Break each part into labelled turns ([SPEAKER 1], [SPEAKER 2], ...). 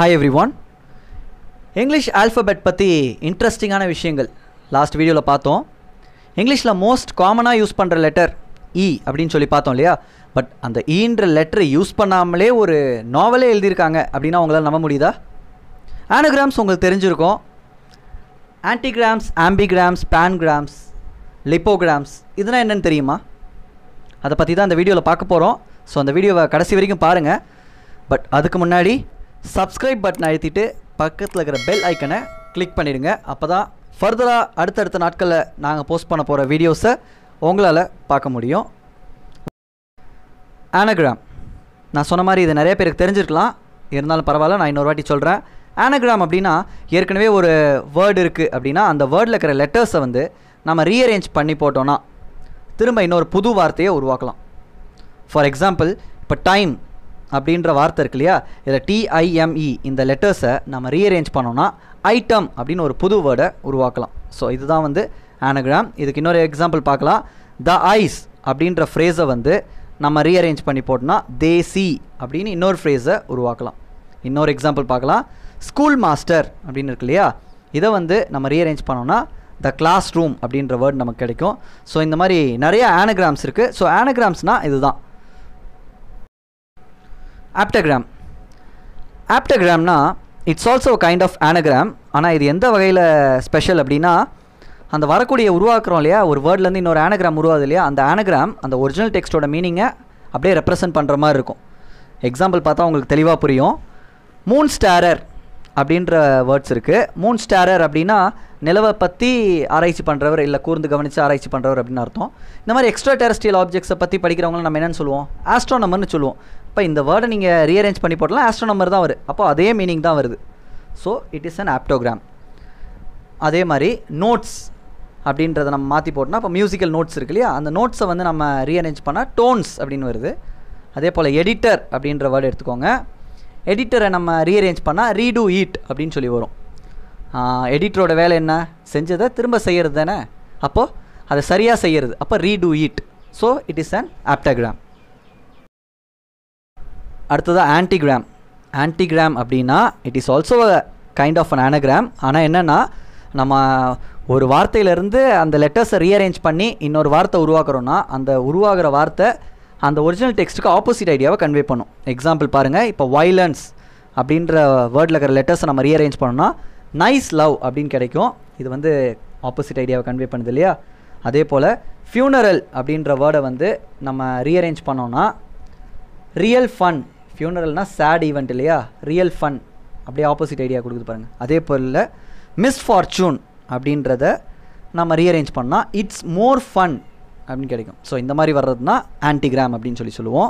[SPEAKER 1] hi everyone English alphabet பற்றி இன்ட்ரெஸ்டிங்கான விஷயங்கள் லாஸ்ட் வீடியோவில் பார்த்தோம் இங்கிலீஷில் மோஸ்ட் காமனாக யூஸ் பண்ணுற லெட்டர் இ அப்படின்னு சொல்லி பார்த்தோம் இல்லையா பட் அந்த ஈன்ற லெட்டரை யூஸ் பண்ணாமலே ஒரு நாவலே எழுதியிருக்காங்க அப்படின்னா உங்களால் நம்ப முடியுதா ஆனோகிராம்ஸ் உங்களுக்கு தெரிஞ்சிருக்கும் ஆன்டிகிராம்ஸ் ஆம்பிகிராம்ஸ் பேன்கிராம்ஸ் லிப்போகிராம்ஸ் இதெல்லாம் என்னென்னு தெரியுமா அதை பற்றி தான் அந்த வீடியோவில் பார்க்க போகிறோம் ஸோ அந்த வீடியோவை கடைசி வரைக்கும் பாருங்கள் பட் அதுக்கு முன்னாடி சப்ஸ்கிரைப் பட்டன் அழுத்திட்டு பக்கத்தில் இருக்கிற பெல் ஐக்கனை கிளிக் பண்ணிடுங்க அப்போ தான் ஃபர்தராக அடுத்தடுத்த நாட்களில் நாங்கள் போஸ்ட் பண்ண போகிற வீடியோஸை உங்களால் பார்க்க முடியும் ஆனகிராம் நான் சொன்ன மாதிரி இது நிறைய பேருக்கு தெரிஞ்சிருக்கலாம் இருந்தாலும் பரவாயில்ல நான் இன்னொரு வாட்டி சொல்கிறேன் ஆனகிராம் அப்படின்னா ஏற்கனவே ஒரு வேர்டு இருக்குது அப்படின்னா அந்த வேர்டில் இருக்கிற லெட்டர்ஸை வந்து நம்ம ரீஅரேஞ்ச் பண்ணி போட்டோன்னா திரும்ப இன்னொரு புது வார்த்தையை உருவாக்கலாம் ஃபார் எக்ஸாம்பிள் இப்போ டைம் அப்படின்ற வார்த்தை இருக்கு இல்லையா இதில் டிஐஎம்இ இந்த லெட்டர்ஸை நம்ம ரீஅரேஞ்ச் பண்ணோம்னா ஐட்டம் அப்படின்னு ஒரு புது வேர்டை உருவாக்கலாம் ஸோ இதுதான் வந்து ஆனகிராம் இதுக்கு இன்னொரு எக்ஸாம்பிள் பார்க்கலாம் த ஐஸ் அப்படின்ற ஃப்ரேஸை வந்து நம்ம ரீஅரேஞ்ச் பண்ணி போட்டோம்னா தே சி அப்படின்னு இன்னொரு ஃப்ரேஸை உருவாக்கலாம் இன்னொரு எக்ஸாம்பிள் பார்க்கலாம் ஸ்கூல் மாஸ்டர் அப்படின்னு இருக்கு இல்லையா இதை வந்து நம்ம ரீஅரேஞ்ச் பண்ணோம்னா த கிளாஸ் ரூம் அப்படின்ற வேர்ட் நமக்கு கிடைக்கும் ஸோ இந்த மாதிரி நிறைய ஆனகிராம்ஸ் இருக்குது ஸோ ஆனகிராம்ஸ்னால் இதுதான் ஆப்டகிராம் ஆப்டகிராம்னா it's also kind of anagram ஆனால் இது எந்த வகையில் ஸ்பெஷல் அப்படின்னா அந்த வரக்கூடிய உருவாக்குறோம் இல்லையா ஒரு வேர்ட்லேருந்து இன்னொரு ஆனகிராம் உருவாகுது இல்லையா அந்த ஆனகிராம் அந்த ஒரிஜினல் டெக்ஸ்ட்டோட மீனிங்கை அப்படியே ரெப்ரசன்ட் பண்ணுற மாதிரி இருக்கும் எக்ஸாம்பிள் பார்த்தா உங்களுக்கு தெளிவாக புரியும் மூன் ஸ்டாரர் அப்படின்ற வேர்ட்ஸ் இருக்குது மூன் ஸ்டாரர் அப்படின்னா நிலவை பற்றி ஆராய்ச்சி பண்ணுறவர் இல்லை கூர்ந்து கவனித்து ஆராய்ச்சி பண்ணுறவர் அப்படின்னு அர்த்தம் இந்த மாதிரி எக்ஸ்ட்ரா டெரஸ்ட்ரியல் ஆப்ஜெக்ட்ஸை பற்றி படிக்கிறவங்கள நம்ம என்னென்னு சொல்லுவோம் ஆஸ்ட்ரோனமர்னு சொல்லுவோம் இப்போ இந்த வேர்டை நீங்கள் ரீஅரேஞ்ச் பண்ணி போட்டலாம் ஆஸ்ட்ரோனமர் தான் வரும் அப்போ அதே மீனிங் தான் வருது so it is an aptagram அதே மாதிரி நோட்ஸ் அப்படின்றத நம்ம மாற்றி போட்டோம்னா இப்போ மியூசிக்கல் நோட்ஸ் இருக்கு இல்லையா அந்த நோட்ஸை வந்து நம்ம ரீஅரேஞ்ச் பண்ணால் டோன்ஸ் அப்படின்னு வருது அதே போல் எடிட்டர் அப்படின்ற வேர்டு எடுத்துக்கோங்க எடிட்டரை நம்ம ரீஅரேஞ்ச் பண்ணால் ரீடூ ஈட் அப்படின்னு சொல்லி வரும் எடிட்டரோட வேலை என்ன செஞ்சதை திரும்ப செய்கிறது தானே அப்போது அதை சரியாக செய்கிறது அப்போ redo it so it is an aptagram அடுத்தது ஆன்டிகிராம் ஆன்டிகிராம் அப்படின்னா it is also kind of an anagram ஆனால் என்னென்னா நம்ம ஒரு வார்த்தையிலேருந்து அந்த லெட்டர்ஸை ரீஅரேஞ்ச் பண்ணி இன்னொரு வார்த்தை உருவாக்குறோன்னா அந்த உருவாகிற வார்த்தை அந்த ஒரிஜினல் டெக்ஸ்ட்டுக்கு ஆப்போசிட் ஐடியாவை கன்வே பண்ணும் எக்ஸாம்பிள் பாருங்கள் இப்போ வைலன்ஸ் அப்படின்ற வேர்டில் இருக்கிற லெட்டர்ஸை நம்ம ரீஅரேஞ்ச் பண்ணோம்னா நைஸ் லவ் அப்படின்னு கிடைக்கும் இது வந்து ஆப்போசிட் ஐடியாவை கன்வே பண்ணுது இல்லையா அதே போல் ஃபியூனரல் அப்படின்ற வேர்டை வந்து நம்ம ரீஅரேஞ்ச் பண்ணோன்னா ரியல் ஃபன் ஃபியூனரல்னால் சேட் ஈவெண்ட் இல்லையா ரியல் ஃபன் அப்படியே ஆப்போசிட் ஐடியா கொடுக்குது பாருங்கள் அதே போல் மிஸ் ஃபார்ச்சூன் அப்படின்றத நம்ம ரீஅரேஞ்ச் பண்ணால் இட்ஸ் மோர் ஃபன் அப்படின்னு கிடைக்கும் ஸோ இந்த மாதிரி வர்றதுனா ஆன்டிகிராம் அப்படின்னு சொல்லி சொல்லுவோம்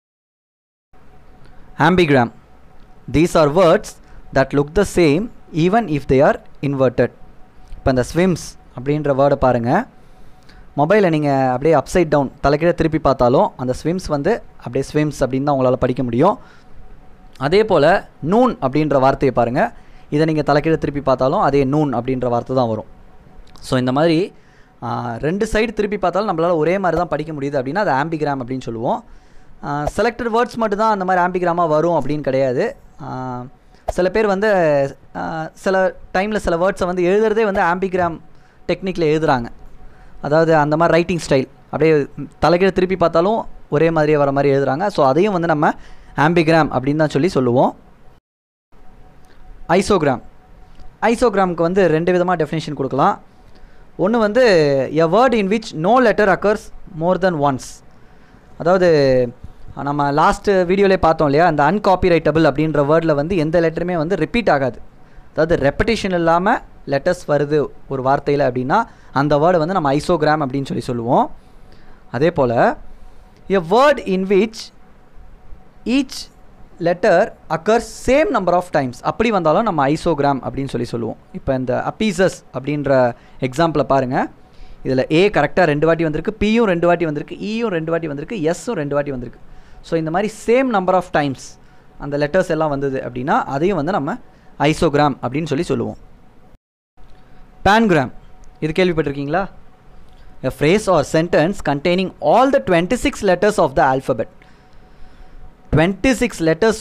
[SPEAKER 1] ambigram these are words that look the same even if they are inverted இப்போ இந்த ஸ்விம்ஸ் அப்படின்ற வேர்டை பாருங்கள் மொபைலில் நீங்கள் அப்படியே அப்சைட் டவுன் தலைக்கீழே திருப்பி பார்த்தாலும் அந்த ஸ்விம்ஸ் வந்து அப்படியே ஸ்விம்ஸ் அப்படின்னு தான் உங்களால் படிக்க முடியும் அதே போல் நூன் அப்படின்ற வார்த்தையை பாருங்கள் இதை நீங்கள் தலைக்கீழே திருப்பி பார்த்தாலும் அதே நூன் அப்படின்ற வார்த்தை தான் வரும் ஸோ இந்த மாதிரி ரெண்டு சைடு திருப்பி பார்த்தாலும் நம்மளால் ஒரே மாதிரி தான் படிக்க முடியுது அப்படின்னா அது ஆம்பிகிராம் அப்படின்னு சொல்லுவோம் செலக்டட் வேர்ட்ஸ் மட்டும் தான் அந்த மாதிரி ஆம்பிகிராமாக வரும் அப்படின்னு கிடையாது சில பேர் வந்து சில டைமில் சில வேர்ட்ஸை வந்து எழுதுறதே வந்து ஆம்பிகிராம் டெக்னிக்கில் எழுதுகிறாங்க அதாவது அந்த மாதிரி ரைட்டிங் ஸ்டைல் அப்படியே தலைகீழ திருப்பி பார்த்தாலும் ஒரே மாதிரியே வர மாதிரி எழுதுகிறாங்க ஸோ அதையும் வந்து நம்ம ஆம்பிகிராம் அப்படின்னு தான் சொல்லி சொல்லுவோம் ஐசோகிராம் ஐசோகிராமுக்கு வந்து ரெண்டு விதமாக டெஃபினேஷன் கொடுக்கலாம் ஒன்று வந்து a word in which no letter occurs more than once அதாவது நம்ம லாஸ்ட்டு வீடியோலே பார்த்தோம் இல்லையா அந்த அன்காப்பிரைட்டபிள் அப்படின்ற வேர்டில் வந்து எந்த லெட்டருமே வந்து ரிப்பீட் ஆகாது அதாவது ரெப்படேஷன் இல்லாமல் லெட்டர்ஸ் வருது ஒரு வார்த்தையில் அப்படின்னா அந்த வேர்டை வந்து நம்ம ஐசோகிராம் அப்படின்னு சொல்லி சொல்லுவோம் அதே போல் a word in which each letter occurs same number of times அப்படி வந்தாலும் நம்ம ஐசோகிராம் அப்படின்னு சொல்லி சொல்லுவோம் இப்போ இந்த அப்பீசஸ் அப்படின்ற எக்ஸாம்பிளை பாருங்கள் இதில் ஏ கரெக்டாக ரெண்டு வாட்டி வந்திருக்கு பியும் ரெண்டு வாட்டி வந்திருக்கு இயும் ரெண்டு வாட்டி வந்திருக்கு எஸ்ஸும் ரெண்டு வாட்டி வந்திருக்கு ஸோ இந்த மாதிரி சேம் நம்பர் ஆஃப் டைம்ஸ் அந்த லெட்டர்ஸ் எல்லாம் வந்தது அப்படின்னா அதையும் வந்து நம்ம ஐசோகிராம் அப்படின்னு சொல்லி சொல்லுவோம் பேன்கிராம் இது கேள்விப்பட்டிருக்கீங்களா a phrase or sentence containing all the twenty six letters of the alphabet twenty six லெட்டர்ஸும்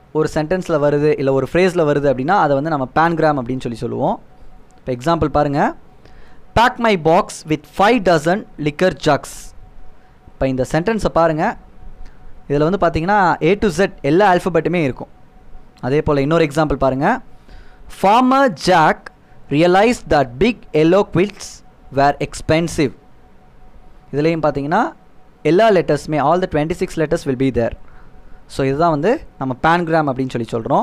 [SPEAKER 1] ஒரு சென்டென்ஸில் வருது இல்லை ஒரு ஃப்ரேஸில் வருது அப்படின்னா அதை வந்து நம்ம பேன்கிராம் அப்படின்னு சொல்லி சொல்லுவோம் இப்போ எக்ஸாம்பிள் பாருங்கள் pack my box with five dozen liquor jugs இப்போ இந்த சென்டென்ஸை பாருங்கள் இதில் வந்து பார்த்தீங்கன்னா ஏ டு Z எல்லா ஆல்ஃபபெட்டுமே இருக்கும் அதே போல் இன்னொரு எக்ஸாம்பிள் பாருங்கள் farmer jack realise that big yellow quilts were expensive இதுலேயும் பார்த்தீங்கன்னா எல்லா லெட்டர்ஸுமே all the twenty six letters will be there so இதுதான் வந்து நம்ம பேன்கிராம் அப்படின்னு சொல்லி சொல்கிறோம்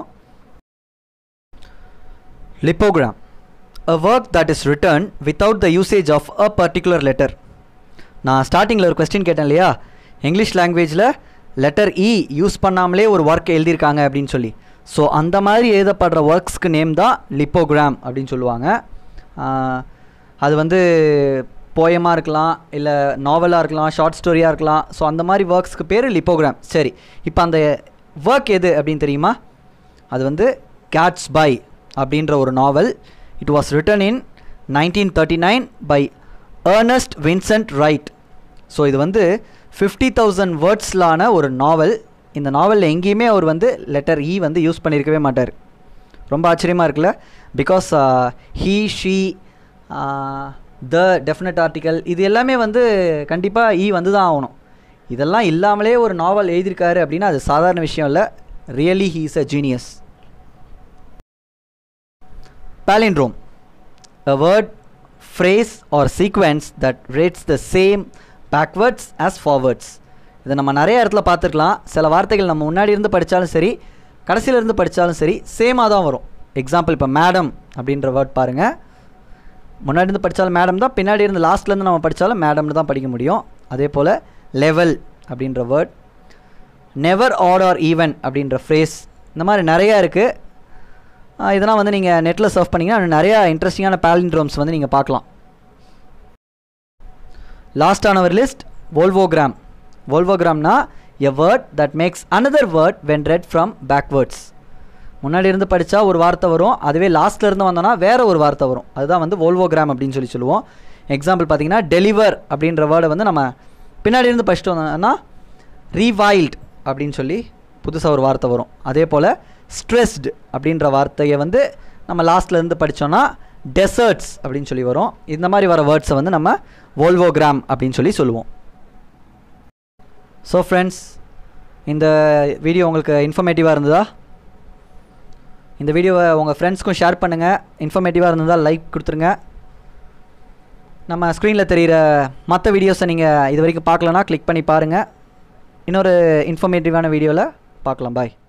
[SPEAKER 1] லிப்போகிராம் a work that is written without the usage of a particular letter நான் ஸ்டார்டிங்கில் ஒரு கொஸ்டின் கேட்டேன் இல்லையா இங்கிலீஷ் லாங்குவேஜில் லெட்டர் இ யூஸ் பண்ணாமலே ஒரு ஒர்க் எழுதியிருக்காங்க அப்படின்னு சொல்லி ஸோ அந்த மாதிரி எழுதப்படுற ஒர்க்ஸ்க்கு நேம் தான் லிப்போகிராம் அப்படின்னு சொல்லுவாங்க ஆஹ், அது வந்து போயமாக இருக்கலாம் இல்லை நாவலாக இருக்கலாம் ஷார்ட் ஸ்டோரியாக இருக்கலாம் ஸோ அந்த மாதிரி ஒர்க்ஸ்க்கு பேர் லிப்போகிராம் சரி இப்போ அந்த ஒர்க் எது அப்படின்னு தெரியுமா அது வந்து கேட்ஸ் பை அப்படின்ற ஒரு novel it was written in nineteen thirty nine by Ernest Vincent Wright so இது வந்து ஃபிஃப்டி தௌசண்ட் வேர்ட்ஸ்லான ஒரு நாவல் இந்த நாவலில் எங்கேயுமே அவர் வந்து லெட்டர் இ வந்து யூஸ் பண்ணியிருக்கவே மாட்டார் ரொம்ப ஆச்சரியமாக இருக்குல்ல because he she the definite article இது எல்லாமே வந்து கண்டிப்பாக இ வந்து தான் ஆகணும் இதெல்லாம் இல்லாமலே ஒரு நாவல் எழுதியிருக்காரு அப்படின்னா அது சாதாரண விஷயம் இல்லை really he is a genius palindrome a word phrase or sequence that reads the same backwards as forwards இதை நம்ம நிறைய இடத்துல பார்த்துருக்கலாம் சில வார்த்தைகள் நம்ம முன்னாடி இருந்து படித்தாலும் சரி கடைசியில இருந்து படித்தாலும் சரி சேமாக தான் வரும் எக்ஸாம்பிள் இப்போ மேடம் அப்படின்ற வேர்ட் பாருங்கள் முன்னாடி இருந்து படித்தாலும் மேடம் தான் பின்னாடி இருந்து லாஸ்ட்லேருந்து நம்ம படித்தாலும் மேடம்னு தான் படிக்க முடியும் அதே போல் லெவல் அப்படின்ற word never odd or even அப்படின்ற ஃப்ரேஸ் இந்த மாதிரி நிறையா இருக்குது இதெல்லாம் வந்து நீங்கள் நெட்டில் சர்ஃப் பண்ணிங்கன்னா இன்னும் நிறையா இன்ட்ரெஸ்டிங்கான பேலிண்ட்ரோம்ஸ் வந்து நீங்கள் பார்க்கலாம் last on our list volvogram வோல்வோகிராம்னா a word that makes another word when read from backwards முன்னாடி இருந்து படித்தா ஒரு வார்த்தை வரும் அதுவே லாஸ்ட்ல இருந்து வந்தோன்னா வேற ஒரு வார்த்தை வரும் அதுதான் வந்து வோல்வோகிராம் அப்படின்னு சொல்லி சொல்லுவோம் எக்ஸாம்பிள் பார்த்தீங்கன்னா டெலிவர் அப்படின்ற வேர்டை வந்து நம்ம பின்னாடி இருந்து படிச்சுட்டு வந்தோம்னா ரீவைல்ட் அப்படின்னு சொல்லி புதுசாக ஒரு வார்த்தை வரும் அதே போல் ஸ்ட்ரெஸ்டு அப்படின்ற வார்த்தையை வந்து நம்ம லாஸ்ட்ல இருந்து படித்தோன்னா டெசர்ட்ஸ் அப்படின்னு சொல்லி வரும் இந்த மாதிரி வர வேர்ட்ஸை வந்து நம்ம வோல்வோகிராம் அப்படின்னு சொல்லி சொல்லுவோம் ஸோ ஃப்ரெண்ட்ஸ் இந்த வீடியோ உங்களுக்கு இன்ஃபர்மேட்டிவாக இருந்ததா இந்த வீடியோவை உங்கள் ஃப்ரெண்ட்ஸ்க்கும் ஷேர் பண்ணுங்கள் இன்ஃபர்மேட்டிவாக இருந்ததால் லைக் கொடுத்துருங்க நம்ம ஸ்க்ரீனில் தெரிகிற மற்ற வீடியோஸை நீங்கள் இது வரைக்கும் பார்க்கலனா கிளிக் பண்ணி பாருங்கள் இன்னொரு இன்ஃபர்மேட்டிவான வீடியோவில் பார்க்கலாம் பாய்